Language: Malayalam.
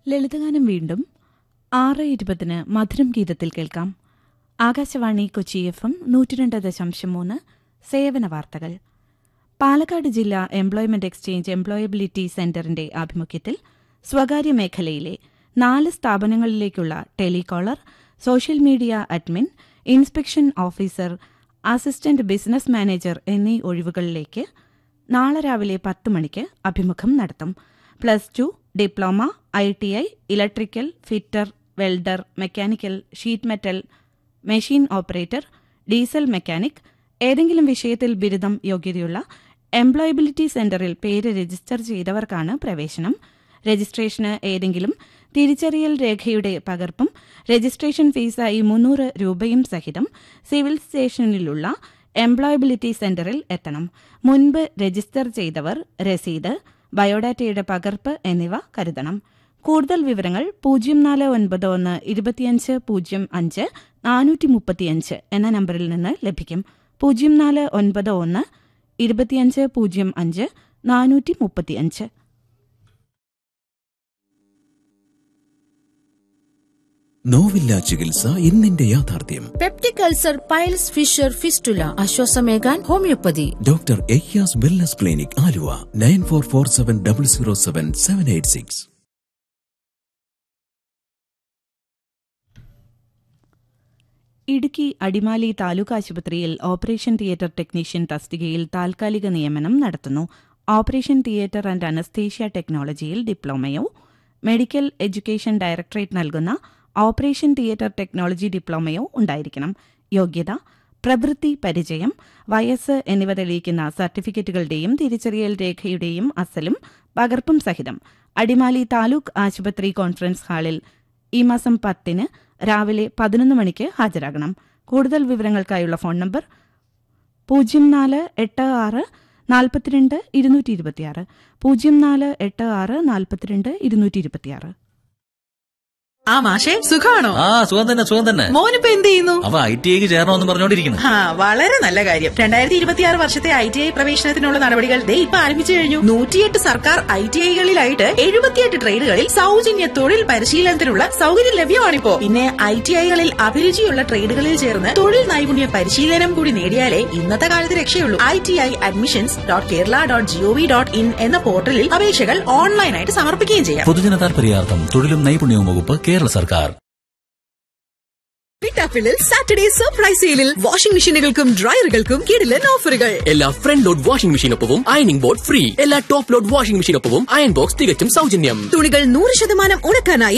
ലളിതഗാനം വീണ്ടും ആറ് ഇരുപതിന് മധുരം ഗീതത്തിൽ കേൾക്കാം ആകാശവാണി കൊച്ചി എഫ് എം നൂറ്റിരണ്ട് ദശാംശം മൂന്ന് സേവന വാർത്തകൾ പാലക്കാട് ജില്ലാ എംപ്ലോയ്മെന്റ് എക്സ്ചേഞ്ച് എംപ്ലോയബിലിറ്റി സെന്ററിന്റെ ആഭിമുഖ്യത്തിൽ സ്വകാര്യ മേഖലയിലെ നാല് സ്ഥാപനങ്ങളിലേക്കുള്ള telecaller social media admin inspection officer assistant business manager എന്നീ ഒഴിവുകളിലേക്ക് നാളെ രാവിലെ പത്ത് മണിക്ക് അഭിമുഖം നടത്തും plus two diploma I T I electrical fitter welder mechanical sheet metal machine operator diesel mechanic ഏതെങ്കിലും വിഷയത്തിൽ ബിരുദം യോഗ്യതയുള്ള എംപ്ലോയബിലിറ്റി സെന്ററിൽ പേര് രജിസ്റ്റർ ചെയ്തവർക്കാണ് പ്രവേശനം രജിസ്ട്രേഷന് ഏതെങ്കിലും തിരിച്ചറിയൽ രേഖയുടെ പകർപ്പും രജിസ്ട്രേഷൻ ഫീസായി മുന്നൂറ് രൂപയും സഹിതം സിവിൽ സ്റ്റേഷനിലുള്ള എംപ്ലോയബിലിറ്റി സെന്ററിൽ എത്തണം മുൻപ് രജിസ്റ്റർ ചെയ്തവർ രസീത് ബയോഡാറ്റയുടെ പകർപ്പ് എന്നിവ കരുതണം കൂടുതൽ വിവരങ്ങൾ പൂജ്യം നാല് ഒൻപത് ഒന്ന് ഇരുപത്തിയഞ്ച് പൂജ്യം അഞ്ച് നാനൂറ്റി മുപ്പത്തിയഞ്ച് എന്ന നമ്പറിൽ നിന്ന് ലഭിക്കും പൂജ്യം നാല് ഒൻപത് ഒന്ന് ഇരുപത്തിയഞ്ച് പൂജ്യം അഞ്ച് നാനൂറ്റി മുപ്പത്തിയഞ്ച് നോവില്ല ചികിത്സ ഇന്നിന്റെ യാഥാർത്ഥ്യം peptic ulcer piles fissure fistula ആശ്വാസമേകാൻ homoeopathy doctor Ayyas wellness clinic Aluva nine four four seven double zero seven seven eight six Idukki Adimali taluk ആശുപത്രിയിൽ ഓപ്പറേഷൻ തിയേറ്റർ ടെക്നീഷ്യൻ തസ്തികയിൽ താൽക്കാലിക നിയമനം നടത്തുന്നു ഓപ്പറേഷൻ തിയേറ്റർ ആൻഡ് അനസ്തേഷ്യ ടെക്നോളജിയിൽ ഡിപ്ലോമയോ മെഡിക്കൽ എഡ്യൂക്കേഷൻ ഡയറക്ടറേറ്റ് നൽകുന്ന ഓപ്പറേഷൻ തിയേറ്റർ ടെക്നോളജി ഡിപ്ലോമയോ ഉണ്ടായിരിക്കണം യോഗ്യത പ്രവൃത്തി പരിചയം വയസ്സ് എന്നിവ തെളിയിക്കുന്ന സർട്ടിഫിക്കറ്റുകളുടെയും തിരിച്ചറിയൽ രേഖയുടെയും അസലും പകർപ്പും സഹിതം അടിമാലി താലൂക്ക് ആശുപത്രി കോൺഫറൻസ് ഹാളിൽ ഈ മാസം പത്തിന് രാവിലെ പതിനൊന്ന് മണിക്ക് ഹാജരാകണം കൂടുതൽ വിവരങ്ങൾക്കായുള്ള ഫോൺ നമ്പർ പൂജ്യം നാല് എട്ട് ആറ് നാൽപ്പത്തിരണ്ട് ഇരുന്നൂറ്റി ഇരുപത്തിയാറ് പൂജ്യം നാല് എട്ട് ആറ് നാൽപ്പത്തിരണ്ട് ഇരുന്നൂറ്റി ഇരുപത്തിയാറ് ആ മാഷെ സുഖാണോ ആ സുഖം തന്നെ സുഖം തന്നെ മോനിപ്പോ എന്ത് ചെയ്യുന്നു അവ ഐ ടി ഐക്ക് ചേരണമെന്ന് പറഞ്ഞോണ്ടിരിക്കുന്നു ആ വളരെ നല്ല കാര്യം രണ്ടായിരത്തി ഇരുപത്തിയാറ് വർഷത്തെ ഐ ടി ഐ പ്രവേശനത്തിനുള്ള നടപടികൾ ദേ ഇപ്പൊ ആരംഭിച്ചു കഴിഞ്ഞു നൂറ്റിയെട്ട് സർക്കാർ ഐ ടി ഐകളിലായിട്ട് എഴുപത്തിയെട്ട് ട്രേഡുകളിൽ സൗജന്യ തൊഴിൽ പരിശീലനത്തിനുള്ള സൗകര്യം ലഭ്യമാണിപ്പോ പിന്നെ ഐ ടി ഐകളിൽ അഭിരുചിയുള്ള ട്രേഡുകളിൽ ചേർന്ന് തൊഴിൽ നൈപുണ്യ പരിശീലനം കൂടി നേടിയാലേ ഇന്നത്തെ കാലത്ത് രക്ഷയുള്ളൂ I T I admissions dot Kerala dot G O V dot in എന്ന പോർട്ടലിൽ അപേക്ഷകൾ ഓൺലൈനായിട്ട് സമർപ്പിക്കുകയും ചെയ്യാം പൊതുജന താൽപര്യാർത്ഥം തൊഴിലും നൈപുണ്യവും വകുപ്പ് കേരള സർക്കാർ പിട്ടാപ്പിളിൽ സാറ്റർഡേ സർപ്രൈസ് സെയിലിൽ വാഷിംഗ് മെഷീനുകൾക്കും ഡ്രയറുകൾക്കും കിടിലൻ ഓഫറുകൾ എല്ലാ ഫ്രണ്ട് ലോഡ് വാഷിംഗ് മെഷീനൊപ്പവും അയണിംഗ് ബോർഡ് ഫ്രീ എല്ലാ ടോപ്പ് ലോഡ് വാഷിംഗ് മെഷീനൊപ്പവും അയൺ ബോക്സ് തികച്ചും സൗജന്യം തുണികൾ നൂറ് ശതമാനം ഉണക്കാനായി